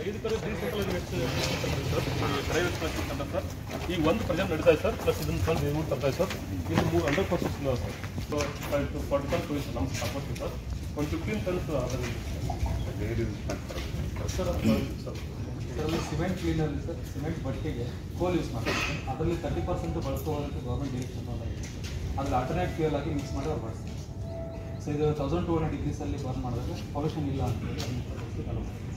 ಐದು ಕಡೆ decentralise private class ಅಂತ ಸರ್ ಈಗ ಒಂದು ಪ್ರೆಸೆಂಟ್ ನಡೀತಾ ಇದೆ ಸರ್ ಪ್ಲಸ್ ಇದನ್ನು ಸರ್ ಮೂರು ತರ್ತಾ ಇದೆ ಸರ್ ಇದು ಮೂರು hundred percent sir so five to forty five to ನಮ್ಮ ಸಪೋರ್ಟ್ ಸರ್ ಒಂದು ಫಿಫ್ಟೀನ್ ಟನ್ಸ್ ಅದರಲ್ಲಿ ಸರ್ ಸರ್ ಇದರಲ್ಲಿ ಸಿಮೆಂಟ್ ಕ್ಲೀನಲ್ಲಿ ಸರ್ ಸಿಮೆಂಟ್ ಬಟ್ಟೆಗೆ ಕೋಲ್ ಯೂಸ್ ಮಾಡ್ತಾರೆ ಅದರಲ್ಲಿ ತರ್ಟಿ ಪರ್ಸೆಂಟ್ ಬಳಸ್ಕೋಬೋದಕ್ಕೆ ಗೌರ್ಮೆಂಟ್ ಡಿರೆಕ್ಷನ್ ಮಾಡಲಾಗಿದೆ ಅದ್ರಲ್ಲಿ ಆಲ್ಟರ್ನೇಟ್ ಫ್ಯೂಯಲ್ ಆಗಿ ಮಿಕ್ಸ್ ಮಾಡಿ ಅವ್ರು ಬಳಸ್ತಾರೆ ಸೊ ಇದು ತೌಸಂಡ್ ಟೂ ಹಂಡ್ರೆಡ್ ಡಿಗ್ರೀಸಲ್ಲಿ ಬರ್ನ್ ಮಾಡಿದ್ರೆ ಪೊಲ್ಯೂಷನ್ ಇಲ್ಲ ಅಂತ ಹೇಳಿ ಅದನ್ನ ಬಳಸ್ಲಿಕ್ಕೆ allow ಮಾಡ್ತಾರೆ.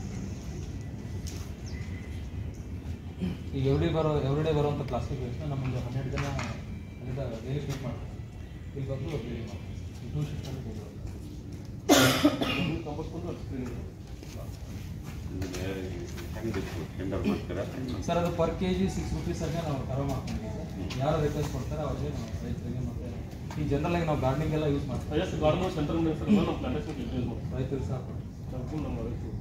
ಈಗ ಎವ್ರಿ ಬರೋ ಎವ್ರಿಡೇ ಬರುವಂಥ ಪ್ಲಾಸ್ಟಿಕ್ ವೇಸ್ಟ್ನ ನಮ್ಮೊಂದು ಹನ್ನೆರಡು ಜನ ಅಲ್ಲಿಂದ ಡೈಲಿ ಟ್ರೀಟ್ ಮಾಡ್ತಾರೆ ಇಲ್ಲಿ ಬಂದು ಡೈಲಿ ಮಾಡ್ತಾರೆ ಈ ಟೂ ಶಿಫ್ಟಲ್ಲಿ ಡೈಲಿ ಕಂಪೋಸ್ಕೊಂಡು ಸ್ಕ್ರೀನಿಂಗ್ ಟೆಂಡರ್ ಮಾಡ್ತೀರಾ ಸರ್ ಅದು ಪರ್ ಕೆ ಜಿ ಸಿಕ್ಸ್ ರುಪೀಸಲ್ಲಿ ನಾವು ಕರೋ ಮಾಡ್ಕೊಂಡಿದ್ದೀವಿ ಸರ್ ಯಾರು ರಿಕ್ವೆಸ್ಟ್ ಕೊಡ್ತಾರೆ ಅವ್ರಿಗೆ ನಾವು ರೈತರಿಗೆ ಮತ್ತು ಈ ಜನರಲ್ ಆಗಿ ನಾವು ಗಾರ್ಡನಿಂಗ್ ಎಲ್ಲ ಯೂಸ್ ಮಾಡ್ತೀವಿ ಎಸ್ ಗಾರ್ಡನ್ ಸೆಂಟರ್ ಸರ್ ನಮ್ಮ ಪ್ಲಾಂಟೇಶನ್ ಯೂಸ್ ಮಾಡ್ತೀವಿ ರೈತರು ಸಾಕು ನಮಗೂ ನಮ್ಮ ರೈತರು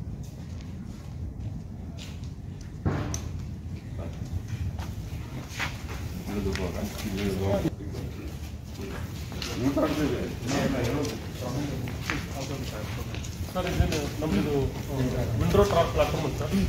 ಇಳಿದು ಹೋಗ ಇಳಿದು ಹೋಗ. ಊಟ ಆಗ್ತಿದೆ ಸರ್ ಇದೇನು ನಮ್ಮದು ವಿಂಡ್ರೋ ಟ್ರಾಪ್ ಪ್ಲಾಟ್ಫಾರ್ಮ್ ಅಂತ ಸರ್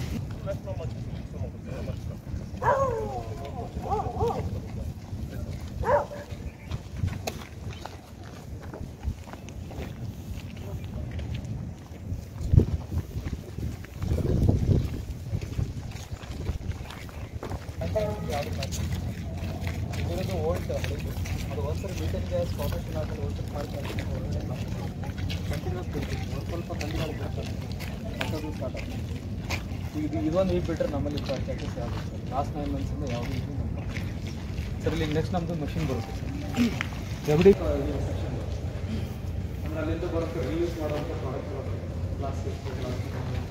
ಇದರದ್ದು ಓಲ್ಟ್ ಅದು ಒಂದ್ಸರಿ ಮೀಟರ್ ಗ್ಯಾಸ್ ಕಾರ್ಪೊರೇಷನ್ ಆದಲ್ಲಿ ಓಲ್ಟ್ ಮಾಡ್ತಾರೆ ಕಂಟಿನ್ಯೂಸ್ ಬಿಡ್ತೀವಿ ಒಂದು ಸ್ವಲ್ಪ ಕಂಟಿನ್ಯೂ ಬಿಡ್ತಾರೆ ಮತ್ತದು ಸ್ಟಾರ್ಟ್ ಆಗ್ತದೆ ಈಗ ಇದು ಇದೊಂದು ಹೀಟ್ ಬಿಟ್ಟರೆ ನಮ್ಮಲ್ಲಿ ಚಾರ್ಜಸ್ ಯಾವುದು ಸರ್ ಲಾಸ್ಟ್ ನೈನ್ ಮಂತ್ಸಿಂದ ಯಾವುದೂ ಇದು ನಮ್ಮ ಸರ್ ಇಲ್ಲಿ ನೆಕ್ಸ್ಟ್ ನಮ್ಮದು ಮಷಿನ್ ಬರುತ್ತೆ ಸರ್ ಎವ್ರಿ ಸೆಕ್ಷನ್ ಅಂದರೆ ಅಲ್ಲಿಂದ ಬರುತ್ತೆ ರೀಯೂಸ್ ಮಾಡುವಂಥ ಪ್ರಾಡಕ್ಟ್ ಪ್ಲಾಸ್ಟಿಕ್ ಪ್ಲಾಸ್ಟಿಕ್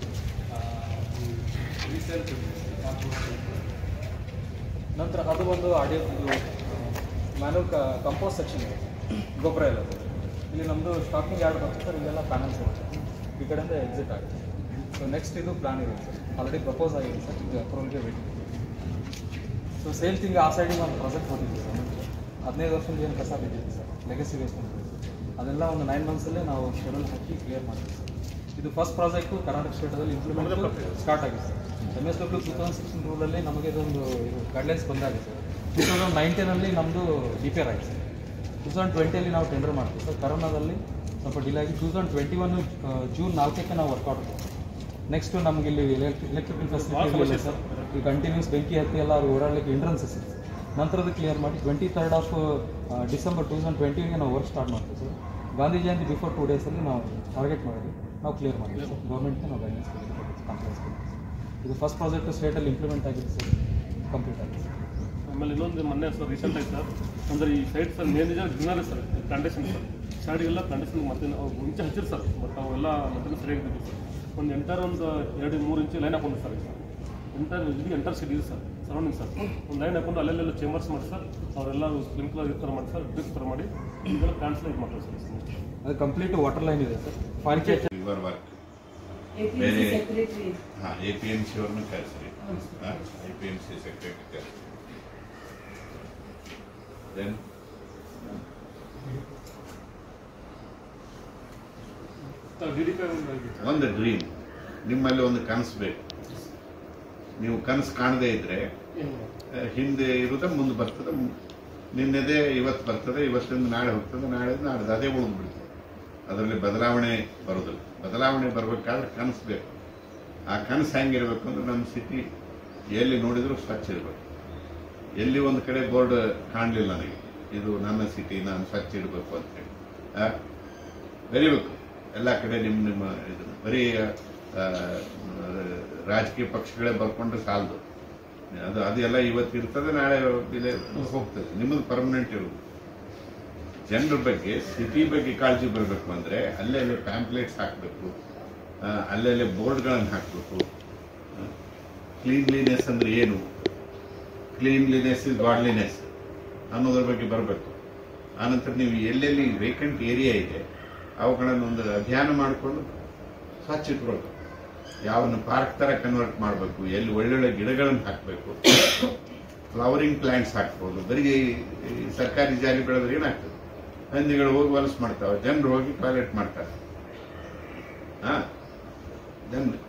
ರೀಸೇಲ್ ನಂತರ ಅದು ಒಂದು ಆಡಿಯೋ ಇದು ಮ್ಯಾನುವಲ್ ಕಂಪೋಸ್ಟ್ ಸೆಕ್ಷನ್ ಇದೆ ಗೊಬ್ಬರ ಎಲ್ಲ ಇಲ್ಲಿ ನಮ್ಮದು ಸ್ಟಾಕಿಂಗ್ ಯಾರ್ಡ್ ಬರುತ್ತೆ ಸರ್ ಇಲ್ಲೆಲ್ಲ ಪ್ಯಾನಲ್ಸ್ ಇರುತ್ತೆ ಈ ಕಡೆಯಿಂದ ಎಕ್ಸಿಟ್ ಆಗುತ್ತೆ ಸೊ ನೆಕ್ಸ್ಟ್ ಇದು ಪ್ಲಾನ್ ಇದೆ ಸರ್ ಆಲ್ರೆಡಿ ಪ್ರಪೋಸ್ ಆಗಿದೆ ಸರ್ ಇದು ಅಪ್ರೂವಲ್ಗೆ ವೇಟ್ ಸೊ ಸೇಲ್ ತಿಂಗ್ ಆ ಸೈಡಿಗೆ ಒಂದು ಪ್ರಾಜೆಕ್ಟ್ ಹೋಗಿದ್ವಿ ಸರ್ ಹದಿನೈದು ವರ್ಷದ ಏನು ಕಸ ಬಿದ್ದಿದೆ ಸರ್ ಲೆಗಸಿ ವೇಸ್ಟ್ ಅಂತ ಅದೆಲ್ಲ ಒಂದು ನೈನ್ ಮಂತ್ಸಲ್ಲೇ ನಾವು ಶೆಡ್ಯೂಲ್ ಹಾಕಿ ಕ್ಲಿಯರ್ ಮಾಡ್ತೀವಿ ಸರ್ ಇದು ಫಸ್ಟ್ ಪ್ರಾಜೆಕ್ಟು ಕರ್ನಾಟಕ ಸ್ಟೇಟಲ್ಲಿ ಇಂಪ್ಲಿಮೆಂಟ್ ಸ್ಟಾರ್ಟ್ ಆಗಿದೆ sir M S W two thousand sixteen ರೂಲಲ್ಲಿ ನಮಗೆ ಇದೊಂದು ಗೈಡ್ಲೈನ್ಸ್ ಬಂದಾಗಿದೆ ಸರ್ ಟೂ ತೌಸಂಡ್ ನೈನ್ಟೀನಲ್ಲಿ ನಮ್ಮದು ರಿಪೇರ್ ಆಗಿದೆ ಸರ್ ಟೂ ತೌಸಂಡ್ ಟ್ವೆಂಟಿಯಲ್ಲಿ ನಾವು ಟೆಂಡರ್ ಮಾಡ್ತೀವಿ ಸರ್ ಕರೋನಾದಲ್ಲಿ ಸ್ವಲ್ಪ ಡಿಲೇ ಆಗಿ two thousand twenty one June ನಾಲ್ಕಕ್ಕೆ ನಾವು ವರ್ಕೌಟ್ ಮಾಡ್ತೀವಿ ನೆಕ್ಸ್ಟ್ ನಮಗೆ ಇಲ್ಲಿ ಎಲೆಕ್ಟ್ರಿಕಲ್ ಫೆಸಿಲಿಟಿ ಇಲ್ಲ ಸರ್ ಈ ಕಂಟಿನ್ಯೂಸ್ ಬೆಂಕಿ ಹತ್ತಿ ಎಲ್ಲ ಅದು ಓಡಾಡಲಿಕ್ಕೆ ಇಂಟ್ರೆನ್ಸಸ್ ಇದೆ ನಂತರದ್ದು ಕ್ಲಿಯರ್ ಮಾಡಿ twenty third of December two thousand ಟ್ವೆಂಟಿಗೆ ನಾವು ವರ್ಕ್ ಸ್ಟಾರ್ಟ್ ಮಾಡ್ತೀವಿ sir Gandhi Jayanti before two ಡೇಸಲ್ಲಿ ನಾವು ಟಾರ್ಗೆಟ್ ಮಾಡಿದ್ವಿ ನಾವು ಕ್ಲಿಯರ್ ಮಾಡಿದ್ವಿ ಸರ್ ಗೌರ್ಮೆಂಟ್ಗೆ ನಾವು ಗೈಡೆನ್ಸ್ ಕೊಟ್ಟಿದ್ದೀವಿ ಕಂಪ್ಲೇಂಟ್ಸ್ ಕೊಟ್ಟಿದ್ದೀವಿ ಇದು ಫಸ್ಟ್ ಪ್ರಾಜೆಕ್ಟ್ ಸ್ಟೇಟಲ್ಲಿ ಇಂಪ್ಲಿಮೆಂಟ್ ಆಗಿದೆ ಸರ್ ಕಂಪ್ಲೀಟ್ ಆಗಿದೆ ಸರ್ ಆಮೇಲೆ ಇನ್ನೊಂದು ಮೊನ್ನೆ ಸರ್ ರೀಸೆಂಟ್ ಆಗಿ ಸರ್ ಅಂದ್ರೆ ಈ side sir manager greenery sir plantation sir ಸೈಡ್ಗೆಲ್ಲ ಪ್ಲಾಂಟೇಶನ್ ಮತ್ತೆ ನಾವು ಮುಂಚೆ ಹಚ್ಚಿರು ಸರ್ ಬಟ್ ಅವೆಲ್ಲ ಮತ್ತೆ ಸರಿಯಾಗಿದ್ದು ಸರ್ ಒಂದು ಎಂಟರ್ ಒಂದು ಎರಡು ಮೂರು ಇಂಚು ಲೈನ್ ಹಾಕೊಂಡು ಸರ್ ಈಗ ಎಂಟರ್ ಇಡೀ ಎಂಟರ್ ಸಿಟಿ ಇದೆ ಸರ್ ಸರೌಂಡಿಂಗ್ ಸರ್ ಒಂದು ಲೈನ್ ಹಾಕೊಂಡು ಅಲ್ಲೆಲ್ಲ ಚೇಂಬರ್ಸ್ ಮಾಡಿ ಸರ್ ಅವರೆಲ್ಲ ಸ್ಪ್ರಿಂಕ್ಲರ್ ಈ ಥರ ಮಾಡಿ ಸರ್ ಡ್ರಿಪ್ ಥರ ಮಾಡಿ ಇದೆಲ್ಲ ಕ್ಯಾನ್ಸಲ್ ಇದು ಮಾಡ್ತಾರೆ ಸರ್ ಅದು ಕಂಪ್ಲೀಟ್ ವಾಟರ್ ಲೈನ್ ಇದೆ sir five K river work APMC ಬೇರೆ- secretary. ಹಾಂ ಎ ಪಿ ಎಮ್ ಸಿ ಅವ್ರನ್ನ ಕರೆಸ್ರಿ A P M C secretary ಕರೆಸ್ರಿ ದೆನ್ ಡಿ ಡಿ ಪಿ ಒಂದು ಡ್ರೀಮ್ ನಿಮ್ಮಲ್ಲಿ ಒಂದು ಕನಸು ಬೇಕು ನೀವು ಕನಸು ಕಾಣದೇ ಇದ್ರೆ ಆ, ಹಿಂದೆ ಇರುತ್ತೆ ಮುಂದೆ ಬರ್ತದೆ ನಿನ್ನೆದೇ ಇವತ್ತು ಬರ್ತದೆ ಇವತ್ತಿಂದ ನಾಳೆ ಹೋಗ್ತದೆ ನಾಳೆ ನಾಡ್ದು ಅದೇ ಉಳಿದು ಬಿಡ್ತದೆ ಅದರಲ್ಲಿ ಬದಲಾವಣೆ ಬರೋದಿಲ್ಲ ಬದಲಾವಣೆ ಬರಬೇಕಾದ್ರೆ ಕನಸು ಬೇಕು ಆ ಕನಸು ಹೆಂಗಿರ್ಬೇಕು ಅಂದ್ರೆ ನಮ್ಮ ಸಿಟಿ ಎಲ್ಲಿ ನೋಡಿದ್ರು ಸ್ವಚ್ಛ ಇರಬೇಕು ಎಲ್ಲಿ ಒಂದು ಕಡೆ ಬೋರ್ಡ್ ಕಾಣಲಿಲ್ಲ ನನಗೆ ಇದು ನನ್ನ ಸಿಟಿ ನಾನು ಸ್ವಚ್ಛ ಇಡಬೇಕು ಅಂತ ಹೇಳಿ ಆ, ಬೆರಿಬೇಕು ಎಲ್ಲ ಕಡೆ ನಿಮ್ಮ ನಿಮ್ಮ ಇದನ್ನ ಬರೀ ಆ, ರಾಜಕೀಯ ಪಕ್ಷಗಳೇ ಬರ್ಕೊಂಡ್ರೆ ಸಾಲದು ಅದು ಅದೆಲ್ಲ ಇವತ್ತು ಇರ್ತದೆ ನಾಳೆ ಬೆಲೆ ಹೋಗ್ತದೆ ನಿಮ್ಮದು ಪರ್ಮನೆಂಟ್ ಇರೋದು ಜನರ ಬಗ್ಗೆ ಸಿಟಿ ಬಗ್ಗೆ ಕಾಳಜಿ ಬರಬೇಕು ಅಂದ್ರೆ ಅಲ್ಲಲ್ಲೇ ಪ್ಯಾಂಪ್ಲೆಟ್ಸ್ ಹಾಕಬೇಕು ಅಲ್ಲಲ್ಲೇ ಬೋರ್ಡ್ಗಳನ್ನು ಹಾಕಬೇಕು ಕ್ಲೀನ್ಲಿನೆಸ್ ಅಂದ್ರೆ ಏನು ಕ್ಲೀನ್ಲಿನೆಸ್ ಇಸ್ ಗಾಡ್ಲಿನೆಸ್ ಅನ್ನೋದ್ರ ಬಗ್ಗೆ ಬರಬೇಕು ಆನಂತರ ನೀವು ಎಲ್ಲೆಲ್ಲಿ ವೇಕೆಂಟ್ ಏರಿಯಾ ಇದೆ ಅವುಗಳನ್ನು ಒಂದು ಅಧ್ಯಯನ ಮಾಡಿಕೊಂಡು ಸ್ವಚ್ಛ ಇಟ್ಕೊಳ್ಬೇಕು ಯಾವನ್ನು ಪಾರ್ಕ್ ತರ ಕನ್ವರ್ಟ್ ಮಾಡಬೇಕು ಎಲ್ಲಿ ಒಳ್ಳೊಳ್ಳೆ ಗಿಡಗಳನ್ನು ಹಾಕಬೇಕು ಫ್ಲವರಿಂಗ್ ಪ್ಲಾಂಟ್ಸ್ ಹಾಕ್ಬೋದು ಬರೀ ಈ ಸರ್ಕಾರಿ ಜಾಲಿ ಬೆಳೆದ್ರೆ ಏನಾಗ್ತದೆ ಹಂದಿಗಳು ಹೋಗಿ ಹೊಲಸು ಮಾಡ್ತಾವೆ ಜನರು ಹೋಗಿ ಟಾಯ್ಲೆಟ್ ಮಾಡ್ತಾರೆ ಹಾ ಜನರು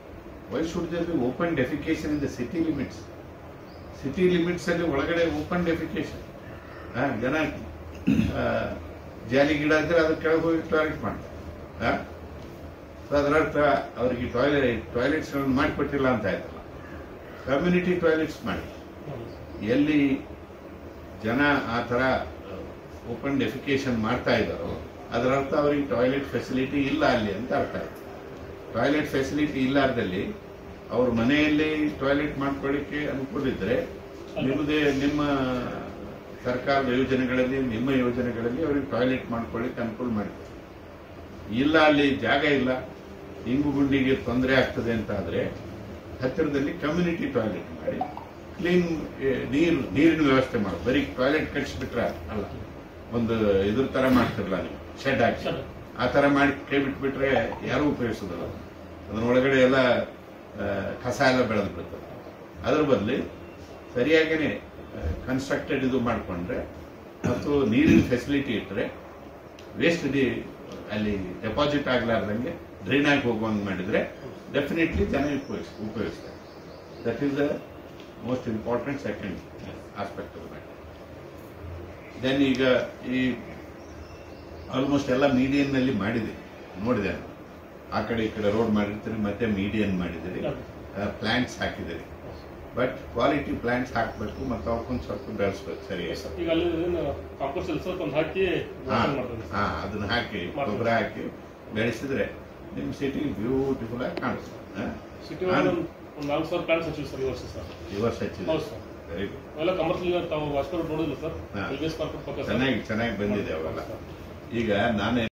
why should there be open defecation in the city limits city limits ಅಲ್ಲಿ ಒಳಗಡೆ ಓಪನ್ ಡೆಫಿಕೇಶನ್ ಜನ ಆ, ಜಾಲಿ ಗಿಡ ಇದ್ರೆ ಅದ್ರ ಕೆಳಗೆ ಹೋಗಿ ಟಾಯ್ಲೆಟ್ ಮಾಡ್ತಾರೆ ಆ? So ಅದರರ್ಥ ಅವರಿಗೆ ಟಾಯ್ಲೆಟ್ ಟಾಯ್ಲೆಟ್ಸ್ ಮಾಡಿಕೊಟ್ಟಿಲ್ಲ ಅಂತ ಆಯ್ತಲ್ಲ ಕಮ್ಯುನಿಟಿ ಟಾಯ್ಲೆಟ್ಸ್ ಮಾಡಿ ಎಲ್ಲಿ ಜನ ಆ ಥರ ಓಪನ್ ಡೆಫಿಕೇಶನ್ ಮಾಡ್ತಾ ಇದ್ದಾರೋ ಅದರ ಅರ್ಥ ಅವರಿಗೆ ಟಾಯ್ಲೆಟ್ ಫೆಸಿಲಿಟಿ ಇಲ್ಲ ಅಲ್ಲಿ ಅಂತ ಅರ್ಥ ಆಯ್ತು ಟಾಯ್ಲೆಟ್ ಫೆಸಿಲಿಟಿ ಇಲ್ಲಾರ್ದಲ್ಲಿ ಅವ್ರ ಮನೆಯಲ್ಲಿ ಟಾಯ್ಲೆಟ್ ಮಾಡ್ಕೊಳ್ಳಿಕ್ಕೆ ಅನುಕೂಲ ಇದ್ರೆ ನಿಮ್ಮದೇ ನಿಮ್ಮ ಸರ್ಕಾರದ ಯೋಜನೆಗಳಲ್ಲಿ ನಿಮ್ಮ ಯೋಜನೆಗಳಲ್ಲಿ ಅವರಿಗೆ ಟಾಯ್ಲೆಟ್ ಮಾಡ್ಕೊಳ್ಳಿಕ್ಕೆ ಅನುಕೂಲ ಮಾಡಿ ಇಲ್ಲ ಅಲ್ಲಿ ಜಾಗ ಇಲ್ಲ ಇಂಗು ಗುಂಡಿಗೆ ತೊಂದರೆ ಆಗ್ತದೆ ಅಂತ ಆದ್ರೆ ಹತ್ತಿರದಲ್ಲಿ ಕಮ್ಯುನಿಟಿ ಟಾಯ್ಲೆಟ್ ಮಾಡಿ ಕ್ಲೀನ್ ನೀರು ನೀರಿನ ವ್ಯವಸ್ಥೆ ಮಾಡಿ ಬರೀ ಟಾಯ್ಲೆಟ್ ಕಟ್ಸಿಬಿಟ್ರೆ ಅಲ್ಲ ಒಂದು ಇದ್ರ ತರ ಮಾಡ್ತಿರಲ್ಲ ನೀವು ಶೆಡ್ ಹಾಕಿ Shed. ಆ ತರ ಮಾಡಿ ಕೈ ಬಿಟ್ಬಿಟ್ರೆ ಯಾರೂ ಉಪಯೋಗಿಸೋದಿಲ್ಲ ಅದ್ರ ಒಳಗಡೆ ಎಲ್ಲ ಆ, ಕಸ ಎಲ್ಲ ಬೆಳೆದು ಬಿಡ್ತದೆ ಅದ್ರ ಬದಲು ಸರಿಯಾಗಿನೇ ಕನ್ಸ್ಟ್ರಕ್ಟೆಡ್ ಇದು ಮಾಡಿಕೊಂಡ್ರೆ ಮತ್ತು ನೀರಿನ ಫೆಸಿಲಿಟಿ ಇಟ್ಟರೆ ವೇಸ್ಟ್ ಡಿ ಅಲ್ಲಿ ಡೆಪಾಸಿಟ್ ಆಗ್ಲಾರ್ದಂಗೆ ಡ್ರೈನ್ ಆಗಿ ಹೋಗುವಂಗೆ ಮಾಡಿದ್ರೆ ಡೆಫಿನೆಟ್ಲಿ ಜನ ಉಪಯೋಗಿಸ್ ಉಪಯೋಗಿಸ್ತಾರೆ that is the most important second aspect of matter then ಈಗ ಈ ಆಲ್ಮೋಸ್ಟ್ ಎಲ್ಲ median ನಲ್ಲಿ ಮಾಡಿದೆ ನೋಡಿದೆ ನಾನು. ಆ ಕಡೆ ಈ ಕಡೆ ರೋಡ್ ಮಾಡಿರ್ತೀರಿ ಮತ್ತೆ ಮೀಡಿಯನ್ ಮಾಡಿದಿರಿ ಪ್ಲಾಂಟ್ಸ್ ಹಾಕಿದಿರಿ ಬಟ್ ಕ್ವಾಲಿಟಿ ಪ್ಲಾಂಟ್ಸ್ ಹಾಕಬೇಕು ಮತ್ತು ಅವಕ್ಕೊಂದು ಸ್ವಲ್ಪ ಬೆಳೆಸ್ಬೇಕು ಸರಿಯಾಗಿ ಈಗ ಅಲ್ಲಿ ಕಾಂಪೋಸ್ಟ್ ಸ್ವಲ್ಪ ಒಂದು ಹಾಕಿ ಹಾ ವಾಸನೆ ಮಾಡ್ತಾರೆ ಹಾ ಅದನ್ನ ಹಾಕಿ ಮಾಡ್ತಾರೆ. ಗೊಬ್ಬರ ಹಾಕಿ ಬೆಳೆಸಿದ್ರೆ ನಿಮ್ ಸಿಟಿ ಬ್ಯೂಟಿಫುಲ್ ಆಗಿ ಕಾಣಿಸ್ತದೆ ಸಿಟಿ ಒಳಗೆ ಒಂದು ಒಂದು ನಾಲ್ಕು ಸಾವಿರ ಪ್ಲಾಂಟ್ಸ್ ಹಚ್ಚಿವಿ ಸರ್ ಈ ವರ್ಷ ಸರ್ ಈ ವರ್ಷ ಹಚ್ಚಿದೆ ಹೌದು ಸರ್ ವೆರಿ ಗುಡ್ ಅವೆಲ್ಲ ಕಮರ್ಷಿಯಲ್ ತಾವು ವಾಸ್ಕರ್ ನೋಡಿಲ್ಲ ಸರ್ ಹಾ. ಎಲ್ ಬಿ ಎಸ್ ಪಾರ್ಕ್ ಪಕ್ಕ ಸರ್ ಚೆನ್ನಾಗಿ ಚೆನ್ನಾಗಿ ಬಂದಿದೆ ಅವೆಲ್ಲ ಈಗ ನಾನೇ